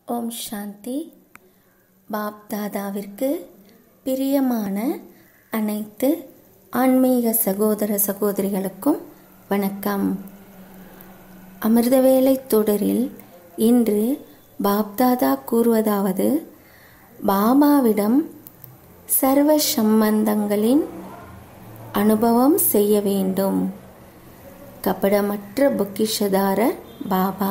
ஓம் சாந்தி pop தாதாவிற்கு பிரியமான அனைத்து ஆன்மீக சகோதர சகோதரிகளுக்கும் வணக்கம் அமிர்தவேலை தொடரில் இன்று பாப்தாதா கூறுவதாவது பாபாவிடம் சர்வ சம்பந்தங்களின் அனுபவம் செய்ய வேண்டும் கபடமற்ற பொக்கிஷதாரர் பாபா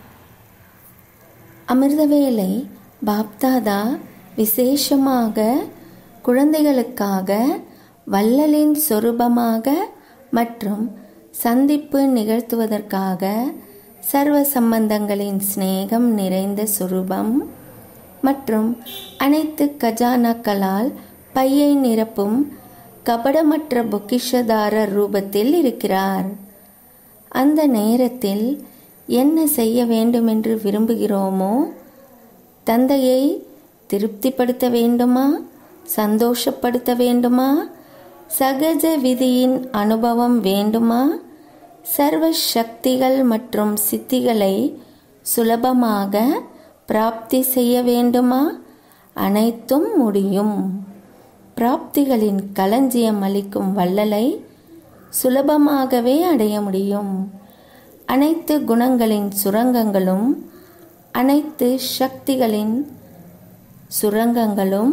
அமிர்தவேலை பாப்தாதா விசேஷமாக குழந்தைகளுக்காக வள்ளலின் சொரூபமாக மற்றும் சந்திப்பு நிகழ்த்துவதற்காக சர்வ சம்பந்தங்களின் சிநேகம் நிறைந்த சுரூபம் மற்றும் அனைத்து கஜானாக்களால் பையை நிரப்பும் கபடமற்ற பொக்கிஷதாரர் ரூபத்தில் இருக்கிறார் அந்த நேரத்தில் என்ன செய்ய வேண்டும் என்று விரும்புகிறோமோ தந்தையை திருப்திப்படுத்த வேண்டுமா சந்தோஷப்படுத்த வேண்டுமா சகஜ விதியின் அனுபவம் வேண்டுமா சர்வ சக்திகள் மற்றும் சித்திகளை சுலபமாக பிராப்தி செய்ய வேண்டுமா அனைத்தும் முடியும் பிராப்திகளின் களஞ்சியம் அளிக்கும் வள்ளலை சுலபமாகவே அடைய முடியும் அனைத்து குணங்களின் சுரங்கங்களும் அனைத்து சக்திகளின் சுரங்கங்களும்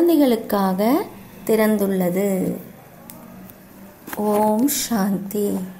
குழந்தைகளுக்காக திறந்துள்ளது ஓம் சாந்தி